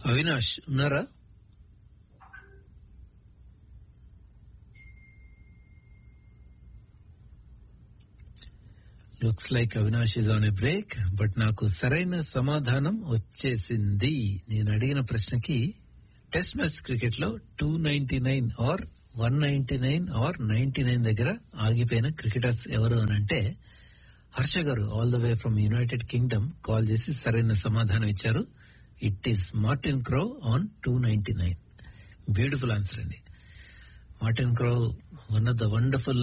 అవినాష్ ఉన్నారా looks like Avinash is on a break but నాకు సరైన సమాధానం వచ్చేసింది నేను అడిగిన ప్రశ్నకి టెస్ట్ మ్యాచ్ క్రికెట్ లో two ninety nine or one ninety nine or ninety nine దగ్గర ఆగిపోయిన క్రికెటర్స్ ఎవరు అని అంటే హర్ష గారు all the way from United Kingdom call చేసి సరైన సమాధానం ఇచ్చారు it is Martin Crowe on two ninety nine beautiful answer అండి Martin Crowe one of the wonderful